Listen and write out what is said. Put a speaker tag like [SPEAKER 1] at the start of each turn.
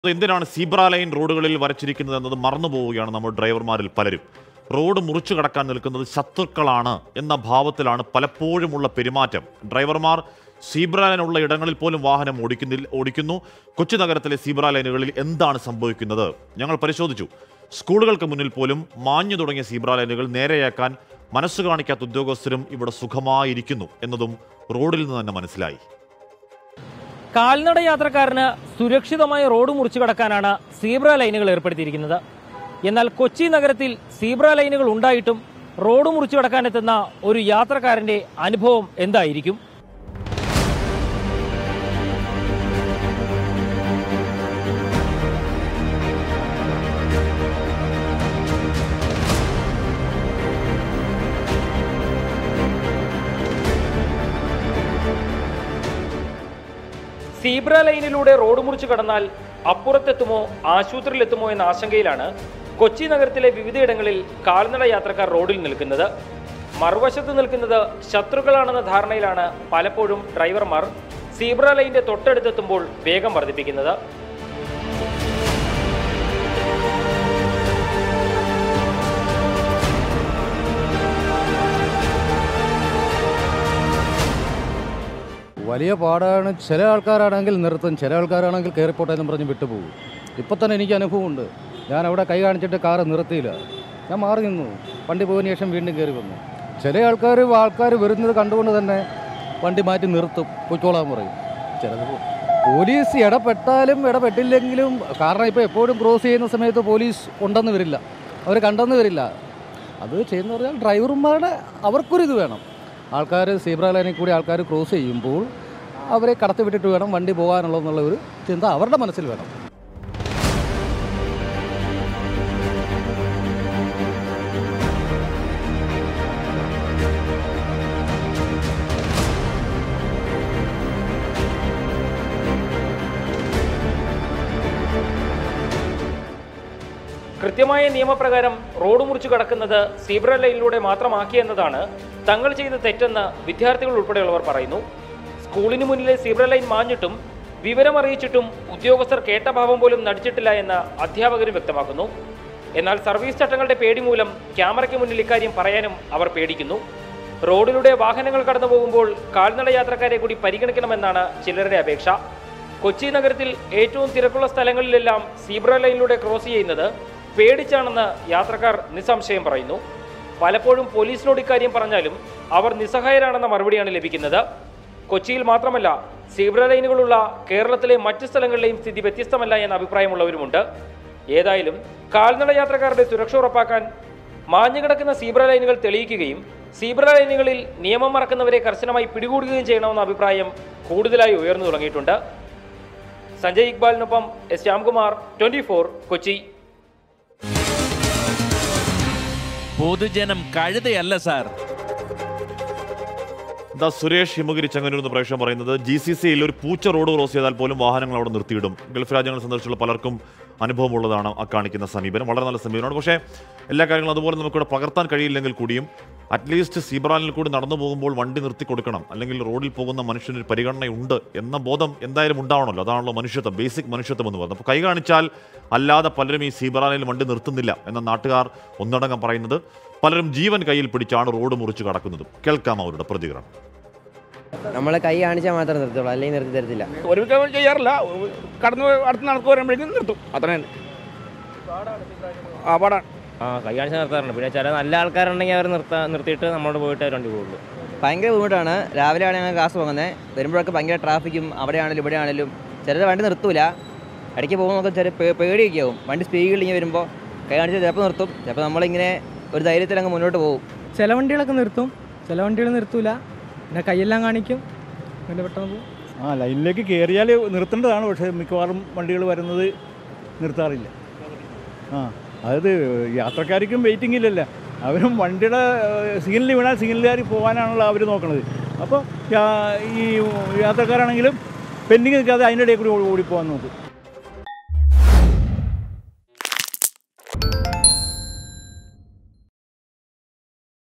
[SPEAKER 1] എന്തിനാണ് zebra line റോഡുകളിൽ വരച്ചിരിക്കുന്നത് എന്നത് മറന്നു പോവുകയാണ് നമ്മൾ ഡ്രൈവർമാരിൽ പലരും റോഡ് മുറിച്ചു കടക്കാൻ നിൽക്കുന്നത് ശത്രുക്കളാണ് എന്ന ഭാവത്തിലാണ് പലപ്പോഴുമുള്ള പെരുമാറ്റം ഡ്രൈവർമാർ സീബ്ര ലൈനുള്ള ഇടങ്ങളിൽ പോലും വാഹനം ഓടിക്കുന്നില്ല ഓടിക്കുന്നു കൊച്ചി നഗരത്തിലെ സീബ്ര ലൈനുകളിൽ എന്താണ് സംഭവിക്കുന്നത് ഞങ്ങൾ പരിശോധിച്ചു സ്കൂളുകൾക്ക് മുന്നിൽ പോലും മാഞ്ഞു തുടങ്ങിയ സീബ്ര ലൈനുകൾ നേരെയാക്കാൻ മനസ്സ് കാണിക്കാത്ത ഉദ്യോഗസ്ഥരും ഇവിടെ സുഖമായിരിക്കുന്നു എന്നതും റോഡിൽ നിന്ന് തന്നെ മനസ്സിലായി
[SPEAKER 2] കാൽനട യാത്രക്കാരന് സുരക്ഷിതമായ റോഡ് മുറിച്ചു കടക്കാനാണ് സീബ്ര ലൈനുകൾ ഏർപ്പെടുത്തിയിരിക്കുന്നത് എന്നാൽ കൊച്ചി നഗരത്തിൽ സീബ്ര ലൈനുകൾ ഉണ്ടായിട്ടും റോഡ് മുറിച്ചു കടക്കാനെത്തുന്ന ഒരു യാത്രക്കാരന്റെ അനുഭവം എന്തായിരിക്കും സീബ്ര ലൈനിലൂടെ റോഡ് മുറിച്ചു കടന്നാൽ അപ്പുറത്തെത്തുമോ ആശുപത്രിയിലെത്തുമോ എന്ന ആശങ്കയിലാണ് കൊച്ചി നഗരത്തിലെ വിവിധയിടങ്ങളിൽ കാൽനട യാത്രക്കാർ റോഡിൽ നിൽക്കുന്നത് മറുവശത്ത് നിൽക്കുന്നത് ശത്രുക്കളാണെന്ന ധാരണയിലാണ് പലപ്പോഴും ഡ്രൈവർമാർ സീബ്ര ലൈനിന്റെ തൊട്ടടുത്തെത്തുമ്പോൾ വേഗം വർദ്ധിപ്പിക്കുന്നത്
[SPEAKER 3] വലിയ പാടാണ് ചില ആൾക്കാരാണെങ്കിൽ നിർത്തും ചില ആൾക്കാരാണെങ്കിൽ കയറിപ്പോട്ടെ എന്ന് പറഞ്ഞ് വിട്ടുപോകും ഇപ്പം തന്നെ എനിക്ക് അനുഭവമുണ്ട് ഞാൻ അവിടെ കൈ കാണിച്ചിട്ട് കാറ് നിർത്തിയില്ല ഞാൻ മാറി നിന്നു വണ്ടി പോയതിന് ശേഷം വീണ്ടും കയറി വന്നു ചില ആൾക്കാർ ആൾക്കാർ വരുന്നത് കണ്ടുകൊണ്ട് തന്നെ വണ്ടി മാറ്റി നിർത്തും പൊയ്ക്കോളാൻ പറയും ചിലത് പോലീസ് ഇടപെട്ടാലും ഇടപെട്ടില്ലെങ്കിലും കാരണം ഇപ്പോൾ എപ്പോഴും ക്രോസ് ചെയ്യുന്ന സമയത്ത് പോലീസ് ഉണ്ടെന്ന് വരില്ല അവർ കണ്ടെന്ന് വരില്ല അത് ചെയ്യുന്ന പറഞ്ഞാൽ ഡ്രൈവർമാരുടെ അവർക്കൊരിത് വേണം ആൾക്കാർ സീബ്ര ലൈനിൽ കൂടി ആൾക്കാർ ക്രോസ് ചെയ്യുമ്പോൾ അവരെ കടത്തി വിട്ടിട്ട് വേണം വണ്ടി പോകാനുള്ളതെന്നുള്ള ഒരു ചിന്ത അവരുടെ മനസ്സിൽ വേണം
[SPEAKER 2] കൃത്യമായ നിയമപ്രകാരം റോഡ് മുറിച്ചു കടക്കുന്നത് സീബ്ര ലൈനിലൂടെ മാത്രമാക്കിയെന്നതാണ് തങ്ങൾ ചെയ്ത തെറ്റെന്ന് വിദ്യാർത്ഥികൾ ഉൾപ്പെടെയുള്ളവർ പറയുന്നു സ്കൂളിന് മുന്നിലെ സീബ്ര ലൈൻ മാഞ്ഞിട്ടും വിവരമറിയിച്ചിട്ടും ഉദ്യോഗസ്ഥർ കേട്ട ഭാവം പോലും നടിച്ചിട്ടില്ല എന്ന് അധ്യാപകരും വ്യക്തമാക്കുന്നു എന്നാൽ സർവീസ് ചട്ടങ്ങളുടെ പേടി മൂലം ക്യാമറയ്ക്ക് മുന്നിൽ ഇക്കാര്യം പറയാനും അവർ പേടിക്കുന്നു റോഡിലൂടെ വാഹനങ്ങൾ കടന്നു പോകുമ്പോൾ കാൽനട യാത്രക്കാരെ കൂടി പരിഗണിക്കണമെന്നാണ് ചിലരുടെ അപേക്ഷ കൊച്ചി നഗരത്തിൽ ഏറ്റവും തിരക്കുള്ള സ്ഥലങ്ങളിലെല്ലാം സീബ്ര ലൈനിലൂടെ ക്രോസ് ചെയ്യുന്നത് പേടിച്ചാണെന്ന് യാത്രക്കാർ നിസ്സംശയം പറയുന്നു പലപ്പോഴും പോലീസിനോട് ഇക്കാര്യം പറഞ്ഞാലും അവർ നിസ്സഹായരാണെന്ന മറുപടിയാണ് ലഭിക്കുന്നത് കൊച്ചിയിൽ മാത്രമല്ല സീബ്ര ലൈനുകളുള്ള കേരളത്തിലെ മറ്റ് സ്ഥലങ്ങളിലെയും സ്ഥിതി വ്യത്യസ്തമല്ല എന്ന അഭിപ്രായമുള്ളവരുമുണ്ട് ഏതായാലും കാൽനട യാത്രക്കാരുടെ സുരക്ഷ ഉറപ്പാക്കാൻ മാഞ്ഞുകിടക്കുന്ന സീബ്ര ലൈനുകൾ തെളിയിക്കുകയും സീബ്ര ലൈനുകളിൽ നിയമം മറക്കുന്നവരെ കർശനമായി പിടികൂടുകയും ചെയ്യണമെന്ന അഭിപ്രായം കൂടുതലായി ഉയർന്നു തുടങ്ങിയിട്ടുണ്ട് സഞ്ജയ് ഇക്ബാലിനൊപ്പം എസ് ശ്യാംകുമാർ ട്വന്റി കൊച്ചി
[SPEAKER 4] പൊതുജനം കഴുതയല്ല സാർ
[SPEAKER 1] ദാ സുരേഷ് ഹിമഗിരി ചങ്ങന്നൂർ എന്ന് പ്രേക്ഷകൻ പറയുന്നത് ജി സി സിയിൽ ഒരു പൂച്ച റോഡ് ക്രോസ് ചെയ്താൽ പോലും വാഹനങ്ങൾ അവിടെ നിർത്തിയിടും ഗൾഫ് രാജ്യങ്ങൾ സന്ദർശിച്ചുള്ള പലർക്കും അനുഭവമുള്ളതാണ് ആ കാണിക്കുന്ന സമീപനം വളരെ നല്ല സമീപനമാണ് പക്ഷേ എല്ലാ കാര്യങ്ങളും അതുപോലെ നമുക്കിവിടെ പകർത്താൻ കഴിയില്ലെങ്കിൽ കൂടിയും അറ്റ്ലീസ്റ്റ് സീബ്രാനിൽ കൂടി നടന്നു പോകുമ്പോൾ വണ്ടി നിർത്തി കൊടുക്കണം അല്ലെങ്കിൽ റോഡിൽ പോകുന്ന മനുഷ്യന് ഒരു പരിഗണനയുണ്ട് എന്ന ബോധം എന്തായാലും ഉണ്ടാവണമല്ലോ അതാണല്ലോ മനുഷ്യത്വം ബേസിക് മനുഷ്യത്വം എന്ന് പറയുന്നത് അപ്പോൾ കൈ കാണിച്ചാൽ അല്ലാതെ പലരും ഈ സീബ്രാനിൽ വണ്ടി നിർത്തുന്നില്ല എന്ന നാട്ടുകാർ ഒന്നടങ്കം പറയുന്നത് പലരും ജീവൻ കയ്യിൽ പിടിച്ചാണ് റോഡ് മുറിച്ച് കടക്കുന്നത് കേൾക്കാം അവരുടെ പ്രതികരണം
[SPEAKER 5] നമ്മളെ കൈ കാണിച്ചാൽ മാത്രമേ നിർത്തുള്ളൂ അല്ലെങ്കിൽ നിർത്തി തരത്തില്ല
[SPEAKER 6] ഒരു മിക്ക ചെയ്യാറില്ല കടന്നു പോയി അടുത്ത് നടക്കു വരുമ്പോഴേക്കും നിർത്തും അത്ര തന്നെ ആ പാടാണ്
[SPEAKER 7] ആ കൈ കാണിച്ച് നിർത്താറുണ്ട് പിന്നെ ചില നല്ല ആൾക്കാരുണ്ടെങ്കിൽ അവർ നിർത്താ നിർത്തിയിട്ട് നമ്മളോട് പോയിട്ട് അവർ വണ്ടി പോകുള്ളൂ
[SPEAKER 5] ഭയങ്കര ബുദ്ധിമുട്ടാണ് രാവിലെ ആണ് ഞങ്ങൾ ക്ലാസ് പോകുന്നത് വരുമ്പോഴൊക്കെ ഭയങ്കര ട്രാഫിക്കും അവിടെയാണെങ്കിലും ഇവിടെ ആണെങ്കിലും ചിലർ വണ്ടി നിർത്തൂല ഇടയ്ക്ക് പോകുമ്പോൾ ചില പേ- പേടിയൊക്കെ ആവും വണ്ടി സ്പീഡിൽ ഇങ്ങനെ വരുമ്പോൾ കൈ കാണിച്ച് ചിലപ്പോൾ നിർത്തും ചിലപ്പോൾ നമ്മളിങ്ങനെ ഒരു ധൈര്യത്തിൽ അങ്ങ് മുന്നോട്ട് പോകും
[SPEAKER 8] ചില വണ്ടികളൊക്കെ നിർത്തും ചില വണ്ടികൾ നിർത്തൂല പിന്നെ കൈയെല്ലാം കാണിക്കും പിന്നെ പെട്ടെന്ന് പോകും
[SPEAKER 6] ആ ലൈനിലേക്ക് കയറിയാൽ നിർത്തേണ്ടതാണ് പക്ഷേ മിക്കവാറും വണ്ടികൾ വരുന്നത് നിർത്താറില്ല ആ അതായത് യാത്രക്കാർക്കും വെയിറ്റിംഗ് ഇല്ലല്ലോ അവരും വണ്ടിയുടെ സിഗ്നലിൽ വീണാൽ സിഗ്നലുകാർ പോകാനാണല്ലോ അവർ നോക്കണത് അപ്പോൾ ഈ യാത്രക്കാരാണെങ്കിലും പെൻഡിങ് നിൽക്കാതെ അതിൻ്റെ ഇടയിൽ കൂടി ഓടി- ഓടിപ്പോകാൻ നോക്കും